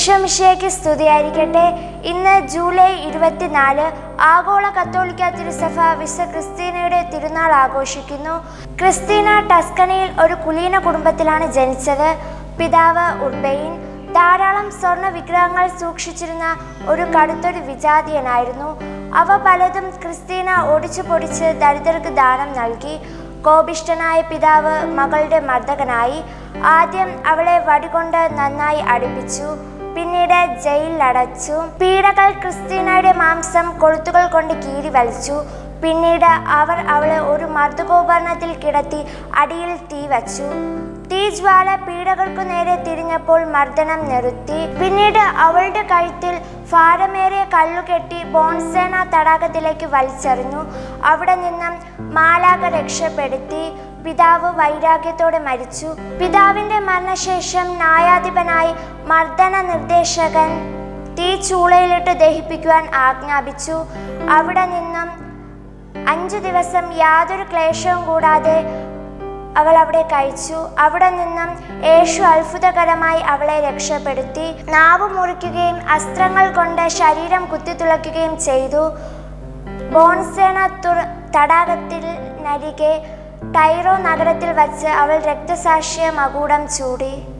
ഈശോമിശിയേക്ക് സ്തുതിയായിരിക്കട്ടെ ഇന്ന് ജൂലൈ ഇരുപത്തിനാല് ആഗോള കത്തോലിക്ക തിരുസഭ വിശ ക്രിസ്തീനയുടെ തിരുനാൾ ആഘോഷിക്കുന്നു ക്രിസ്തീന ടസ്കണിയിൽ ഒരു കുലീന കുടുംബത്തിലാണ് ജനിച്ചത് പിതാവ് ഉർബെയിൻ ധാരാളം സ്വർണ്ണ വിഗ്രഹങ്ങൾ സൂക്ഷിച്ചിരുന്ന ഒരു കടുത്തൊരു വിജാതിയനായിരുന്നു അവ പലതും ക്രിസ്തീന ഒടിച്ചു പൊടിച്ച് ദരിദ്രർക്ക് ദാനം നൽകി കോപിഷ്ഠനായ പിതാവ് മകളുടെ മർദ്ദകനായി ആദ്യം അവളെ വടികൊണ്ട് നന്നായി അടുപ്പിച്ചു പിന്നീട് ജയിലിലടച്ചു പീഡകൾ ക്രിസ്തീനയുടെ മാംസം കൊളുത്തുകൾ കൊണ്ട് കീറി വലിച്ചു പിന്നീട് അവർ അവളെ ഒരു മർദ്ദകോപകരണത്തിൽ കിടത്തി അടിയിൽ തീ വച്ചു തീജ്വാല പീഡകൾക്കു നേരെ തിരിഞ്ഞപ്പോൾ മർദ്ദനം നിർത്തി പിന്നീട് അവളുടെ കഴുത്തിൽ ഭാരമേറിയ കല്ലുകെട്ടി ബോൺസേന തടാകത്തിലേക്ക് വലിച്ചെറിഞ്ഞു അവിടെ നിന്നും മാലാക രക്ഷപ്പെടുത്തി പിതാവ് വൈരാഗ്യത്തോടെ മരിച്ചു പിതാവിന്റെ മരണശേഷം ന്യായാധിപനായി മർദ്ദന നിർദ്ദേശകൻ തീ ചൂളയിലിട്ട് ദഹിപ്പിക്കുവാൻ ആജ്ഞാപിച്ചു അവിടെ നിന്നും അഞ്ചു ദിവസം യാതൊരു ക്ലേശവും കൂടാതെ അവൾ അവിടെ കഴിച്ചു അവിടെ നിന്നും യേശു അത്ഭുതകരമായി അവളെ രക്ഷപ്പെടുത്തി നാവ് മുറിക്കുകയും അസ്ത്രങ്ങൾ കൊണ്ട് ശരീരം കുത്തിത്തുളയ്ക്കുകയും ചെയ്തു ബോൺസേന തുറ തടാകത്തിൽ നരികെ ടൈറോ നഗരത്തിൽ വച്ച് അവൾ രക്തസാക്ഷിയ മകൂടം ചൂടി